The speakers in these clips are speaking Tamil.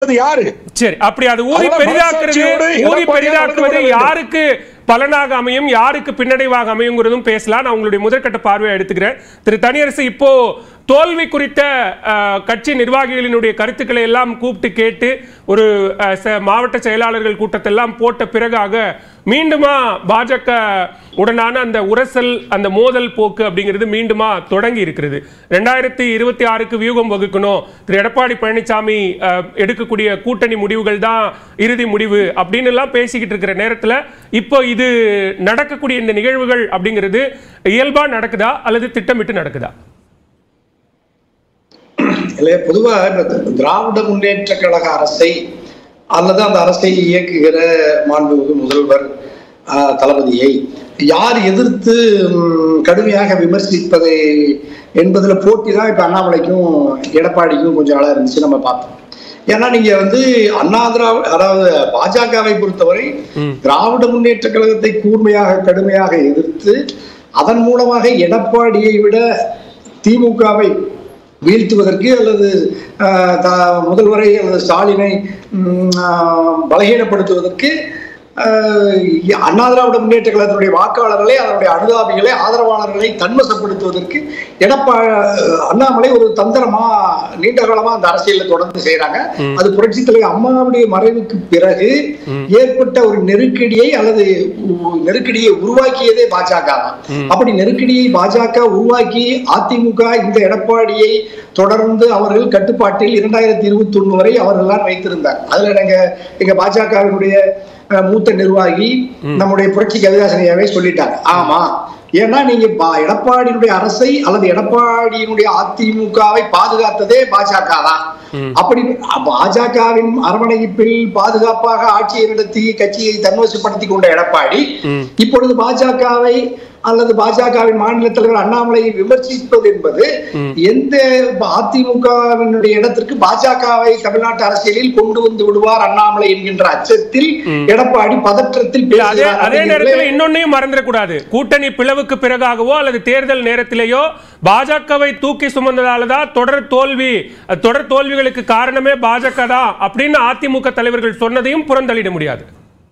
செய்வது யாரு சரி அப்படி அது ஊதி அதனால பெரிதாக்குறது மனசாட்சியோடு ஊதி எடப்பாடியார் பெரிதாக்குவது நடந்து கொள்ள வேண்டும். யாருக்கு பலனாக அமையும் யாருக்கு பின்னடைவாக அமையுங்கிறதும் பேசலாம் நான் உங்களுடைய முதற்கட்ட பார்வையை எடுத்துக்கிறேன் திரு தனியரசு இப்போ தோல்வி குறித்த அஹ், கட்சி நிர்வாகிகளினுடைய கருத்துக்களை எல்லாம் கூப்பிட்டு கேட்டு ஒரு அஹ், ச- மாவட்ட செயலாளர்கள் கூட்டத்தெல்லாம் போட்ட பிறகாக மீண்டுமா பாஜக உடனான அந்த உரசல் அந்த மோதல் போக்கு அப்படிங்கிறது மீண்டுமா தொடங்கி இருக்கிறது ரெண்டாயிரத்தி இருபத்தி ஆறுக்கு வியூகம் வகுக்கணும் திரு எடப்பாடி பழனிசாமி அஹ், எடுக்கக்கூடிய கூட்டணி முடிவுகள் தான் இறுதி முடிவு அப்படின்னு எல்லாம் பேசிக்கிட்டு இருக்கிற நேரத்துல இப்போ இது நடக்கக்கூடிய இந்த நிகழ்வுகள் அப்படிங்கிறது இயல்பா நடக்குதா அல்லது திட்டமிட்டு நடக்குதா இல்லையா பொதுவா இந்த திராவிட முன்னேற்ற கழக அரசை அல்லது அந்த அரசை இயக்குகிற மாண்புமிகு முதல்வர் ஆஹ், தளபதியை யார் எதிர்த்து ம், கடுமையாக விமர்சிப்பதை என்பதுல போட்டி தான் இப்ப அண்ணாமலைக்கும் எடப்பாடிக்கும் கொஞ்சம் நாளா இருந்துச்சு நம்ம பார்த்தோம் ஏன்னா நீங்க வந்து அண்ணா திராவிட அதாவது பாஜகவை பொறுத்தவரை திராவிட முன்னேற்ற கழகத்தை கூர்மையாக கடுமையாக எதிர்த்து அதன் மூலமாக எடப்பாடியை விட திமுகவை வீழ்த்துவதற்கு அல்லது ஆஹ், த- முதல்வரை அல்லது ஸ்டாலினை ம், ஆஹ், பலகீனப்படுத்துவதற்கு ஆஹ், அண்ணா திராவிட முன்னேற்ற கழகத்தினுடைய வாக்காளர்களை அதனுடைய அனுதாபிகளை ஆதரவாளர்களை தன்வசப்படுத்துவதற்கு எடப்பா அண்ணாமலை ஒரு தந்திரமா நீண்ட காலமா அந்த அரசியல தொடர்ந்து செய்யறாங்க அது புரட்சி தலைவர் அம்மாவுடைய மறைவுக்கு பிறகு ஏற்பட்ட ஒரு நெருக்கடியை அல்லது உ- நெருக்கடியை உருவாக்கியதே பாஜக தான் அப்படி நெருக்கடியை பாஜக உருவாக்கி அதிமுக இந்த எடப்பாடியை தொடர்ந்து அவர்கள் கட்டுப்பாட்டில் இரண்டாயிரத்தி இருபத்தி ஒண்ணு வரை அவர்கள் தான் வைத்திருந்தார் அதுல நாங்க எங்க பாஜகவினுடைய அஹ், மூத்த நிர்வாகி நம்முடைய புரட்சி கவிதாசனையாவே சொல்லிட்டாங்க ஆமா ஏன்னா நீங்க பா- எடப்பாடியினுடைய அரசை அல்லது எடப்பாடியினுடைய அதிமுகவை பாதுகாத்ததே பாஜக தான் அப்படி பாஜகவின் அரவணைப்பில் பாதுகாப்பாக ஆட்சியை நடத்தி கட்சியை தன்வசப்படுத்தி கொண்ட எடப்பாடி இப்பொழுது பாஜகவை அல்லது பாஜகவின் மாநில தலைவர் அண்ணாமலையை விமர்சிப்பது என்பது எந்த அதிமுகவினுடைய இடத்திற்கு பாஜகவை தமிழ்நாட்டு அரசியலில் கொண்டு வந்து விடுவார் அண்ணாமலை என்கின்ற அச்சத்தில் எடப்பாடி பதற்றத்தில் இல்ல அதே பேசுகிறார் அதே அப்படிங்கிறதுல நேரத்தில் இன்னொன்னையும் மறந்துடக்கூடாது கூட்டணி பிளவுக்கு பிறகாகவோ அல்லது தேர்தல் நேரத்திலேயோ பாஜகவை தூக்கி சுமந்ததால தான் தொடர் தோல்வி அஹ், தொடர் தோல்விகளுக்கு காரணமே பாஜக தான் அப்படின்னு அதிமுக தலைவர்கள் சொன்னதையும் புறந்தள்ளிட முடியாது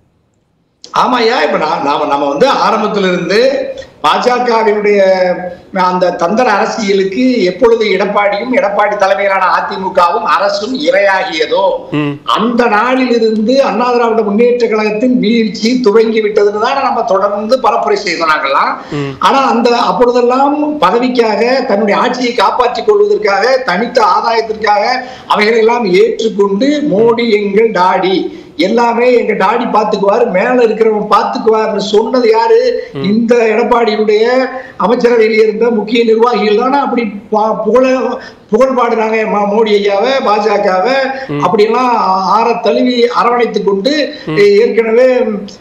ஆமாய்யா இப்ப நான் நாம நம்ம வந்து ஆரம்பத்துல இருந்து பாஜகவினுடைய அந்த தந்திர அரசியலுக்கு எப்பொழுது எடப்பாடியும் எடப்பாடி தலைமையிலான அதிமுகவும் அரசும் இரையாகியதோ அந்த நாளிலிருந்து அண்ணா திராவிட முன்னேற்ற கழகத்தின் வீழ்ச்சி துவங்கி விட்டதுன்னு தான் நம்ம தொடர்ந்து பரப்புரை செய்தோம் நாங்கெல்லாம் ஆனா அந்த அப்பொழுதெல்லாம் பதவிக்காக தன்னுடைய ஆட்சியை காப்பாற்றிக் கொள்வதற்காக தனித்த ஆதாயத்திற்காக அவைகளெல்லாம் ஏற்றுக்கொண்டு மோடி எங்கள் டாடி எல்லாமே எங்க டாடி பாத்துக்குவாரு மேல இருக்கிறவன் பாத்துக்குவார்னு சொன்னது யாரு இந்த எடப்பாடியுடைய அமைச்சரவையில் இருந்த முக்கிய நிர்வாகிகள் தானே அப்படி பா- புகழ புகழ் பாடுறாங்க ம- மோடி ஐயாவை பாஜகவை அப்படியெல்லாம் ஆற தழுவி அரவணைத்துக் கொண்டு ஏற்கனவே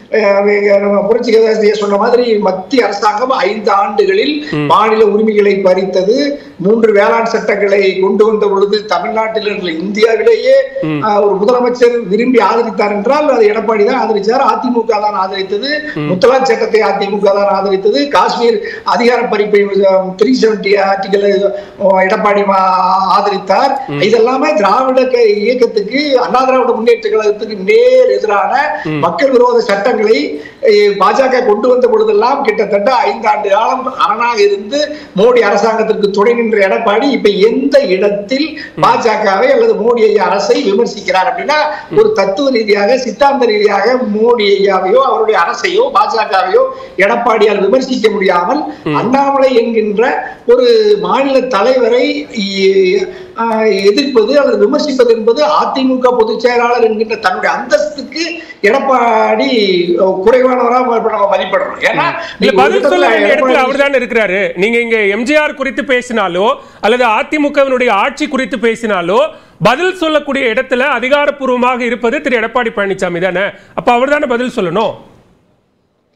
அஹ், நம்ம புரட்சி கதாசிரியை சொன்ன மாதிரி மத்திய அரசாங்கம் ஐந்து ஆண்டுகளில் மாநில உரிமைகளை பறித்தது மூன்று வேளாண் சட்டங்களை கொண்டு வந்த பொழுது தமிழ்நாட்டில் இருக்கிற இந்தியாவிலேயே அஹ், ஒரு முதலமைச்சர் விரும்பி ஆதரித்தார் என்றால் அது எடப்பாடி தான் ஆதரிச்சார் அதிமுக தான் ஆதரித்தது முத்தலாக் சட்டத்தை அதிமுக தான் ஆதரித்தது காஷ்மீர் அதிகார பறிப்பை த்ரீ செவன்டி ஆர்டிகல் எடப்பாடி மா- ஆதரித்தார் இதெல்லாமே திராவிட க- இயக்கத்துக்கு அண்ணா திராவிட முன்னேற்ற கழகத்துக்கு நேர் எதிரான மக்கள் விரோத சட்டங்களை அஹ், பாஜக கொண்டு வந்த பொழுதெல்லாம் கிட்டத்தட்ட ஐந்து ஆண்டு காலம் அரணாக இருந்து மோடி அரசாங்கத்திற்கு துணை நின்ற எடப்பாடி இப்ப எந்த இடத்தில் பாஜகவை அல்லது மோடி ஐயா அரசை விமர்சிக்கிறார் அப்படின்னா ஒரு தத்துவ ரீதியாக சித்தாந்த ரீதியாக மோடி ஐயாவையோ அவருடைய அரசையோ பாஜகவையோ எடப்பாடியால் விமர்சிக்க முடியாமல் அண்ணாமலை என்கின்ற ஒரு மாநில தலைவரை இ- ஆஹ் எதிர்ப்பது அல்லது விமர்சிப்பது என்பது அதிமுக பொதுச் செயலாளர் என்கின்ற தன்னுடைய அந்தஸ்துக்கு எடப்பாடி அஹ், குறைவானவரா இப்ப நம்ம மதிப்பிடுறோம் ஏன்னா இல்ல நீங்க ஒரு பதில் சொல்ல இடத்துல வேண்டிய இடத்துல எடப்பாடி- அவர்தான் இருக்கிறாரு நீங்க இங்க எம்ஜிஆர் குறித்து பேசினாலோ அல்லது அதிமுகவினுடைய ஆட்சி குறித்து பேசினாலோ பதில் சொல்லக்கூடிய இடத்துல அதிகாரப்பூர்வமாக இருப்பது திரு எடப்பாடி பழனிசாமி தானே அப்ப அவர் தானே பதில் சொல்லணும்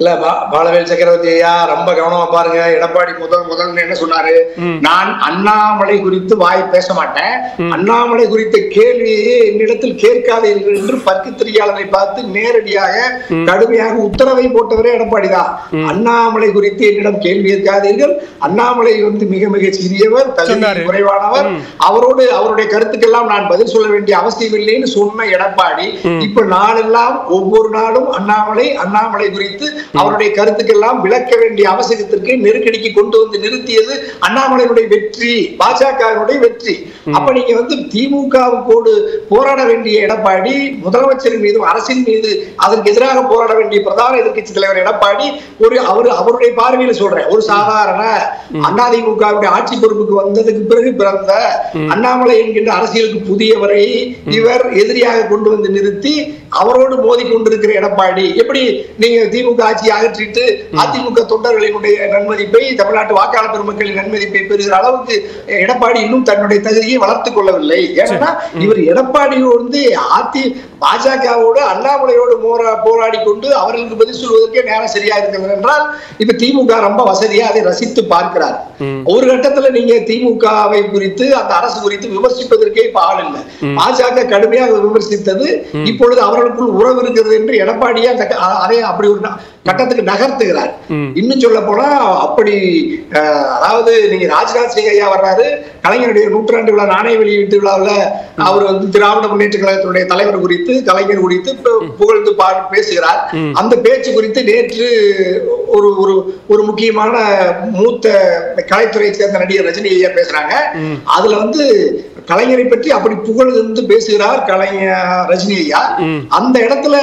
இல்ல பா- பாலவேல் சக்கரவர்த்தி ஐயா ரொம்ப கவனமா பாருங்க எடப்பாடி முதல் முதல்ல என்ன சொன்னாரு நான் அண்ணாமலை குறித்து வாய் பேச மாட்டேன் அண்ணாமலை குறித்த கேள்வியே என்னிடத்தில் கேட்காதீர்கள் என்று பத்திரிகையாளரை பார்த்து நேரடியாக கடுமையாக உத்தரவை போட்டவரே எடப்பாடி தான் அண்ணாமலை குறித்து என்னிடம் கேள்வி கேட்காதீர்கள் அண்ணாமலை வந்து மிக மிக சிறியவர் தகுதி சொன்னாரு. குறைவானவர் அவரோடு அவருடைய கருத்துக்கெல்லாம் நான் பதில் சொல்ல வேண்டிய அவசியம் இல்லைன்னு சொன்ன எடப்பாடி இப்ப நாளெல்லாம் ஒவ்வொரு நாளும் அண்ணாமலை அண்ணாமலை குறித்து அவருடைய கருத்துக்கெல்லாம் விளக்க வேண்டிய அவசியத்திற்கு நெருக்கடிக்கு கொண்டு வந்து நிறுத்தியது அண்ணாமலையுடைய வெற்றி பாஜகவினுடைய வெற்றி அப்ப நீங்க வந்து திமுகவுக்கோடு போராட வேண்டிய எடப்பாடி முதலமைச்சரின் மீதும் அரசின் மீது அதற்கு எதிராக போராட வேண்டிய பிரதான எதிர்க்கட்சி தலைவர் எடப்பாடி ஒரு அவர் அவருடைய பார்வையில சொல்றேன் ஒரு சாதாரண அதிமுகவுடைய ஆட்சி பொறுப்புக்கு வந்ததுக்கு பிறகு பிறந்த அண்ணாமலை என்கின்ற அரசியலுக்கு புதியவரை இவர் எதிரியாக கொண்டு வந்து நிறுத்தி அவரோடு மோதி கொண்டிருக்கிற எடப்பாடி எப்படி நீங்க திமுக ஆட்சியை அகற்றிட்டு அதிமுக தொண்டர்களினுடைய நன்மதிப்பை தமிழ்நாட்டு வாக்காளர் பெருமக்களின் நன்மதிப்பை பெறுகிற அளவுக்கு எடப்பாடி இன்னும் தன்னுடைய தகுதியை வளர்த்துக் கொள்ளவில்லை ஏன்னா இவர் எடப்பாடியோடு வந்து அதி பாஜகவோடு அண்ணாமலையோடு மோரா போராடி கொண்டு அவர்களுக்கு பதில் சொல்வதற்கே நேரம் சரியா இருக்கிறது என்றால் இப்ப திமுக ரொம்ப வசதியா அதை ரசித்து பார்க்கிறார் ஒரு கட்டத்துல நீங்க திமுகவை குறித்து அந்த அரசு குறித்து விமர்சிப்பதற்கே இப்ப ஆள் இல்லை பாஜக கடுமையாக விமர்சித்தது இப்பொழுது அவர்களுக்குள் உறவு இருக்கிறது என்று எடப்பாடியே அந்த க- அதை அப்படி ஒரு ந- கட்டத்துக்கு நகர்த்துகிறார் இன்னும் சொல்ல போனா அப்படி அஹ், அதாவது நீங்க ராஜ்நாத் சிங் ஐயா வர்றாரு கலைஞருடைய நூற்றாண்டு விழா நாணய வெளியீட்டு விழாவுல அவர் வந்து திராவிட முன்னேற்ற கழகத்தினுடைய தலைவர் குறித்து கலைஞர் குறித்து பு- புகழ்ந்து பா- பேசுகிறார் அந்த பேச்சு குறித்து நேற்று ஒரு ஒரு ஒரு முக்கியமான மூத்த கலைத்துறையை சேர்ந்த நடிகர் ரஜினி ஐயா பேசுறாங்க அதுல வந்து கலைஞரை பற்றி அப்படி புகழ்ந்து பேசுகிறார் கலைஞர் ரஜினி ஐயா அந்த இடத்துல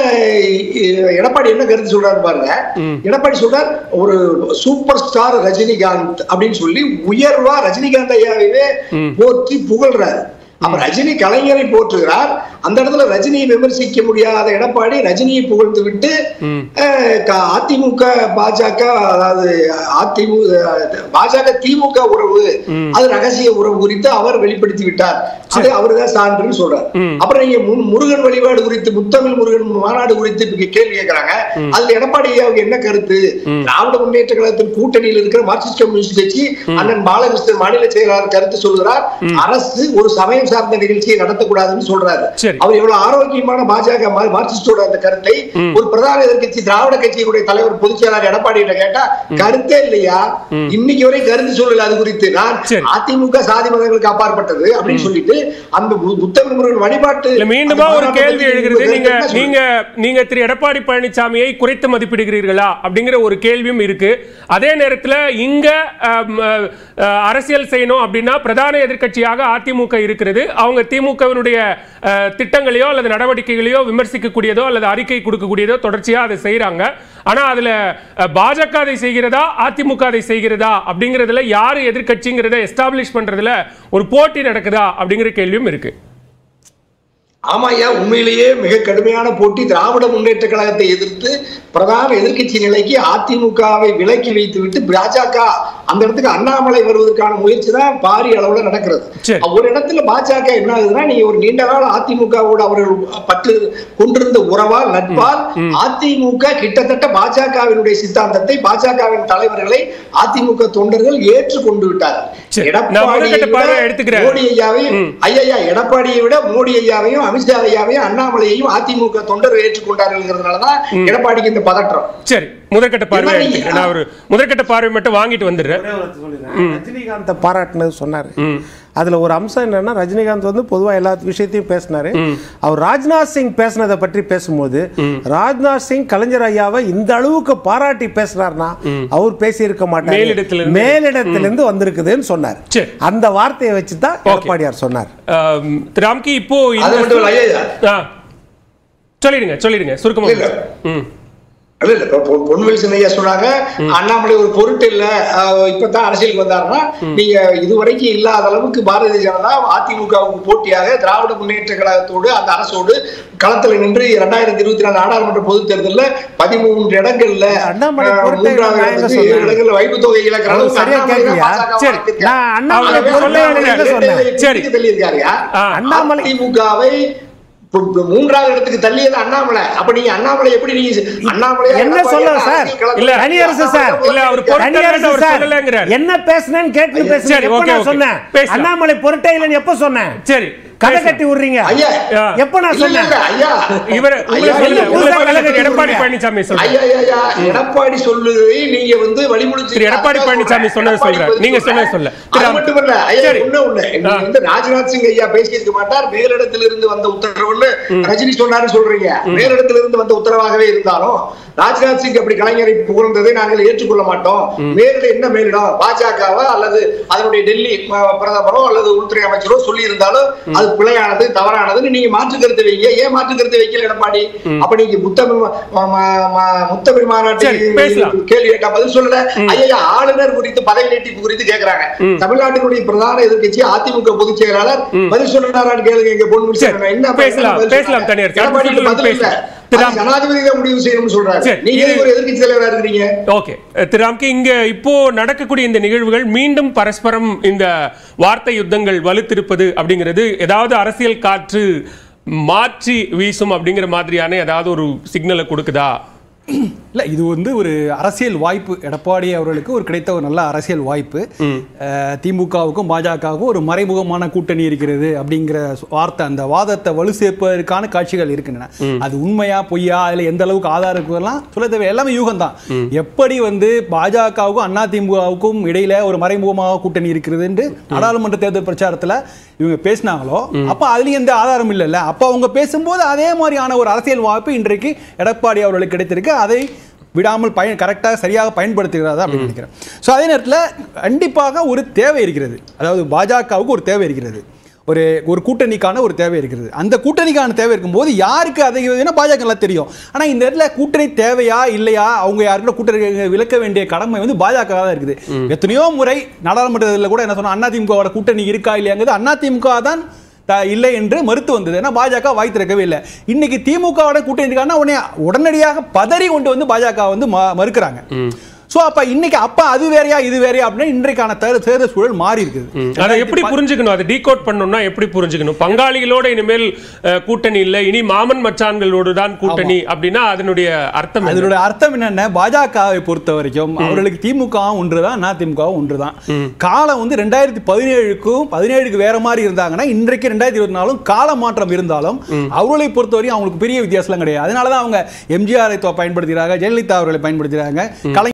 எ- எடப்பாடி என்ன கருத்து சொல்றாரு பாருங்க எடப்பாடி சொல்றார் ஒரு சூப்பர் ஸ்டார் ரஜினிகாந்த் அப்படின்னு சொல்லி உயர்வா ரஜினிகாந்த் ஐயாவையே போற்றி புகழ்றாரு அப்ப ரஜினி கலைஞரை போற்றுகிறார் அந்த இடத்துல ரஜினியை விமர்சிக்க முடியாத எடப்பாடி ரஜினியை புகழ்ந்து விட்டு அஹ், க- அதிமுக பாஜக அதாவது அதிமுக பாஜக திமுக உறவு அது ரகசிய உறவு குறித்து அவர் வெளிப்படுத்தி விட்டார் அது அவருதான் சான்றுன்னு சொல்றார் அப்புறம் நீங்க மு- முருகன் வழிபாடு குறித்து முத்தமிழ் முருகன் மாநாடு குறித்து இப்ப கேள்வி கேட்கறாங்க அதுல எடப்பாடி ஐயாவுக்கு என்ன கருத்து திராவிட முன்னேற்ற கழகத்தின் கூட்டணியில் இருக்கிற மார்க்சிஸ்ட் கம்யூனிஸ்ட் கட்சி அண்ணன் பாலகிருஷ்ணன் மாநில செயலாளர் கருத்து சொல்கிறார் அரசு ஒரு சமயம் சார்ந்த நிகழ்ச்சியை நடத்தக்கூடாதுன்னு சொல்றாரு சரி. அவர் எவ்வளவு ஆரோக்கியமான பாஜக மா- மார்க்சிஸ்டோட அந்த கருத்தை ஒரு பிரதான எதிர்க்கட்சி திராவிட கட்சியினுடைய தலைவர் பொதுச் செயலாளர் எடப்பாடி கிட்ட கேட்டா கருத்தே இல்லையா இன்னைக்கு வரை கருத்து சொல்லல அது குறித்து நான் சரி. அதிமுக சாதி மதங்களுக்கு அப்பாற்பட்டது அப்படின்னு சொல்லிட்டு அந்த பு- புத்தக முருகன் வழிபாட்டு இல்ல மீண்டுமா அந்த ஒரு மாநாட்டை கேள்வி பத்தி எழுகிறது உங்க நீங்க கருத்து என்ன நீங்க நீங்க திரு எடப்பாடி பழனிசாமியை குறைத்து மதிப்பிடுகிறீர்களா அப்படிங்கிற ஒரு கேள்வியும் இருக்கு அதே நேரத்துல இங்க அம், அஹ், அஹ், அரசியல் செய்யணும் அப்படின்னா பிரதான எதிர்க்கட்சியாக அதிமுக இருக்கிறது அவங்க திமுகவினுடைய அஹ், திட்டங்களையோ அல்லது நடவடிக்கைகளையோ விமர்சிக்கக்கூடியதோ அல்லது அறிக்கை கொடுக்கக்கூடியதோ தொடர்ச்சியா அதை செய்றாங்க ஆனா அதுல அஹ், பாஜக அதை செய்கிறதா அதிமுக அதை செய்கிறதா அப்படிங்கிறதுல யாரு எதிர்க்கட்சிங்கிறத எஸ்டாப்ளிஷ் பண்றதுல ஒரு போட்டி நடக்குதா அப்படிங்கிற கேள்வியும் இருக்கு ஆமா ஐயா உண்மையிலேயே மிக கடுமையான போட்டி திராவிட முன்னேற்ற கழகத்தை எதிர்த்து பிரதான எதிர்க்கட்சி நிலைக்கு அதிமுகவை விலக்கி வைத்து விட்டு பாஜக அந்த இடத்துக்கு அண்ணாமலை வருவதற்கான முயற்சி தான் பாரிய அளவுல நடக்கிறது சரி. ஒரு இடத்துல பாஜக என்ன ஆகுதுன்னா நீங்க ஒரு நீண்ட கால அதிமுகவோடு அவர்கள் பற்று கொண்டிருந்த உறவால் நட்பால் அதிமுக கிட்டத்தட்ட பாஜகவினுடைய சித்தாந்தத்தை பாஜகவின் தலைவர்களை அதிமுக தொண்டர்கள் ஏற்றுக்கொண்டு விட்டார்கள் சரி. நான் முதற்கட்ட எடப்பாடியை பார்வை விட எடுத்துக்கிறேன். மோடி ஐயாவையும் ஐயா எடப்பாடியை விட மோடி ஐயாவையும் அமித்ஷா ஐயாவையும் அண்ணாமலையையும் அதிமுக தொண்டர் ஏற்றுக்கொண்டார்கள்ங்கிறதுனாலதான் எடப்பாடிக்கு இந்த பதற்றம் சரி முதற்கட்ட பார்வை என்ன நீங்க- எடுத்துக்கிறேன் நான் ஒரு முதற்கட்ட பார்வை மட்டும் வாங்கிட்டு வந்துடுறேன் ஒரே ஒரு வார்த்தை சொல்லிடுறேன். ரஜினிகாந்தை பாராட்டினது சொன்னாரு அதுல ஒரு அம்சம் என்னன்னா ரஜினிகாந்த் வந்து பொதுவா எல்லா விஷயத்தையும் பேசினாரு அவர் ராஜ்நாத் சிங் பேசினதை பற்றி பேசும்போது ராஜ்நாத் சிங் கலைஞர் ஐயாவை இந்த அளவுக்கு பாராட்டி பேசினார்னா அவர் பேசி இருக்க மாட்டார் மேலிடத்திலிருந்து. மேலிடத்திலிருந்து வந்திருக்குதுன்னு சொன்னார் சரி. அந்த வார்த்தையை வச்சு தான் எடப்பாடியார் சொன்னார் ஆம், திரு ராம்கி இப்போ அது இந்த மட்டும் இல்ல ஐயா ஆ. சொல்லிடுங்க சொல்லிடுங்க சுருக்கமா இல்ல. ம் இல்ல இல்ல இப்ப பொ- பொன்வேல் சின்னையா சொன்னாங்க அண்ணாமலை ஒரு பொருட்டு இல்ல அஹ், இப்பதான் அரசியலுக்கு வந்தாருன்னா நீங்க இதுவரைக்கும் இல்லாத அளவுக்கு பாரதிய ஜனதா அதிமுகவுக்கு போட்டியாக திராவிட முன்னேற்ற கழகத்தோடு அந்த அரசோடு களத்துல நின்று இரண்டாயிரத்தி இருபத்தி நாலு நாடாளுமன்ற பொதுத் தேர்தல்ல பதிமூன்று இடங்கள்ல அண்ணாமலை அஹ், பொருட்டு இல்ல, மூன்றாவது நான் எங்க இடத்துக்கு ஏழு சொன்னேன்? இடங்கள்ல வைப்பு தொகை இழக்கிற அவர் அளவுக்கு சரியா அண்ணாமலை தான் கேட்கலையா? பாஜகவை சரி. வளர்த்திருக்காரு. நான் அண்ணாமலை அவர் பொருட்டு சொல்ல இல்லைன்னு வேண்டிய சொன்னேன். சரி. சொல்லியிருக்காருயா அண்ணாமலை- அதிமுகவை இப்ப- இப்ப மூன்றாவது இடத்துக்கு தள்ளியது அண்ணாமலை அப்ப நீங்க அண்ணாமலை எப்படி நீங்க அண்ணாமலை என்ன சொல்ல சார் இல்ல, தனியரசு சார் இல்ல, அவர் பொருட்டே தனியரசு அவர் சார் சொல்லலைங்கிறார். என்ன பேசுனேன்னு கேட்டு ஐயா, பேசுறேன் சரி, எப்ப ஓகே, நான் ஓகே. சொன்னேன் பேசலாம். அண்ணாமலை பொருட்டே இல்லைன்னு எப்ப சொன்னேன் சரி கதை பேசலாம். கட்டி விடுறீங்க ஐயா ஆ. எப்ப நான் இல்ல, இல்ல, சொன்னேன் இல்ல, ஐயா இவர் உங்களை ஐயா, சொல்லுங்க இல்ல, உங்களை புதுசா சொல்லுங்க கலக்கட்டி திரு எடப்பாடி விடுறீங்க. பழனிசாமி சொல்லுங்க ஐயா, ஐயா, ஐயா, எடப்பாடி சொல்லுவதை நீங்க வந்து வழிமுடிச்சு திரு எடப்பாடி பழனிசாமி சொன்னதை சொல்றாரு. நீங்க சொன்னதை சொல்ல. திரு அது ராம்- மட்டும் இல்ல ஐயா சரி. ஒண்ணு ஒண்ணு நீங்க ஆ. வந்து ராஜ்நாத் சிங் ஐயா பேசியிருக்க மாட்டார் மேலிடத்துல இருந்து வந்த உத்தரவுன்னு ரஜினி சொன்னாருன்னு சொல்றீங்க மேலிடத்துல இருந்து வந்த உத்தரவாகவே இருந்தாலும் ராஜ்நாத் சிங் அப்படி கலைஞரை புகழ்ந்ததை நாங்கள் ஏற்றுக்கொள்ள மாட்டோம் மேலிடம் என்ன மேலிடம் பாஜகவா அல்லது அதனுடைய டெல்லி அஹ், பிரதமரோ அல்லது உள்துறை அமைச்சரோ சொல்லி இருந்தாலும் அது பிழையானது தவறானதுன்னு நீங்க மாற்று கருத்து வைங்க ஏன் மாற்று கருத்து வைக்கல எடப்பாடி அப்ப நீங்க முத்தமிழ் ம- ம- ம- முத்தமிழ் சரி, மாநாட்டுக்கு பேசலாம். கேள்வி கேட்டா பதில் சொல்லல ஐயா ஆளுநர் குறித்து பதவி நீட்டிப்பு குறித்து கேக்குறாங்க தமிழ்நாட்டினுடைய பிரதான எதிர்க்கட்சி அதிமுக பொதுச் செயலாளர் பதில் சொல்றாரான்னு கேளுங்க எங்க பொண்ணு சரி, என்ன பேசலாம், பதில் பேசலாம், சொல்றாங்க? தனியார். எடப்பாடிக்கு அடுத்த பதில் இல்ல. பேசலாம். திரு அது ஜனாதிபதி தான் முடிவு செய்யணும்னு சொல்றாரு சரி, நீங்க இது- ஒரு எதிர்க்கட்சி தலைவரா இருக்கிறீங்க ஓகே திரு ராம்கி இங்க இப்போ நடக்கக்கூடிய இந்த நிகழ்வுகள் மீண்டும் பரஸ்பரம் இந்த வார்த்தை யுத்தங்கள் வலுத்திருப்பது அப்படிங்கிறது ஏதாவது அரசியல் காற்று மாற்றி வீசும் அப்படிங்கிற மாதிரியான ஏதாவது ஒரு சிக்னலை கொடுக்குதா இல்ல இது வந்து ஒரு அரசியல் வாய்ப்பு எடப்பாடி அவர்களுக்கு ஒரு கிடைத்த ஒரு நல்ல அரசியல் வாய்ப்பு அஹ், திமுகவுக்கும் பாஜகவுக்கும் ஒரு மறைமுகமான கூட்டணி இருக்கிறது அப்படிங்கிற வார்த்தை அந்த வாதத்தை வலு சேர்ப்பதற்கான காட்சிகள் இருக்கின்றன அது உண்மையா பொய்யா அதுல எந்த அளவுக்கு ஆதாரம் இருக்குலாம் சொல்ல தேவை எல்லாமே யூகம் தான் எப்படி வந்து பாஜகவுக்கும் அண்ணா திமுகவுக்கும் இடையில ஒரு மறைமுகமாக கூட்டணி இருக்கிறது என்று நாடாளுமன்ற தேர்தல் பிரச்சாரத்துல இவங்க பேசினாங்களோ அப்ப அதுலயும் எந்த ஆதாரம் இல்லைல்ல அப்ப அவங்க பேசும்போது அதே மாதிரியான ஒரு அரசியல் வாய்ப்பு இன்றைக்கு எடப்பாடி அவர்களுக்கு கிடைத்திருக்கு அதை விடாமல் பயன் கரெக்டாக சரியாக பயன்படுத்துகிறதா அப்படின்னு நினைக்கிறேன் ஸோ அதே நேரத்தில் கண்டிப்பாக ஒரு தேவை இருக்கிறது அதாவது பாஜகவுக்கு ஒரு தேவை இருக்கிறது ஒரு ஒரு கூட்டணிக்கான ஒரு தேவை இருக்கிறது அந்த கூட்டணிக்கான தேவை இருக்கும்போது யாருக்கு அதை வேணும் பாஜக நல்லா தெரியும் ஆனால் இந்த இடத்துல கூட்டணி தேவையா இல்லையா அவங்க யாருக்கும் கூட்டணி விளக்க வேண்டிய கடமை வந்து பாஜக தான் இருக்குது எத்தனையோ முறை நாடாளுமன்றத்தில் கூட என்ன சொன்னா அதிமுகவோட கூட்டணி இருக்கா இல்லையாங்கிறது அதிமுக தான் த- இல்லை என்று மறுத்து வந்தது ஏன்னா பாஜக வாய் திறக்கவே இல்லை இன்னைக்கு திமுகவோட கூட்டணி இருக்காங்கன்னா உடனே உடனடியாக பதறி கொண்டு வந்து பாஜக வந்து ம- மறுக்கிறாங்க ஸோ அப்ப இன்னைக்கு அப்ப அது வேறையா இது வேறையா அப்படின்னா இன்றைக்கான தேர்தல் தேர்தல் சூழல் மாறி இருக்குது அதை எப்படி புரிஞ்சுக்கணும் அதை டீகோட் பண்ணணும்னா எப்படி புரிஞ்சுக்கணும் பங்காளிகளோட இனிமேல் அஹ், கூட்டணி இல்லை இனி மாமன் மச்சான்களோடு தான் கூட்டணி அப்படின்னா அதனுடைய அர்த்தம் என்ன? அதனுடைய அர்த்தம் என்னன்னா பாஜகவை பொறுத்த வரைக்கும் அவர்களுக்கு திமுகவும் ஒன்றுதான் அதிமுகவும் ஒன்றுதான் காலம் வந்து ரெண்டாயிரத்தி பதினேழுக்கும் பதினேழுக்கு வேற மாதிரி இருந்தாங்கன்னா இன்றைக்கு ரெண்டாயிரத்தி இருபத்தி நாலும் கால மாற்றம் இருந்தாலும் அவர்களை பொறுத்த வரைக்கும் அவங்களுக்கு பெரிய வித்தியாசம் கிடையாது அதனாலதான் அவங்க எம்ஜிஆரை பயன்படுத்துகிறாங்க ஜெயலலிதா அவர்களை பயன்படுத்துகிறாங்க கலை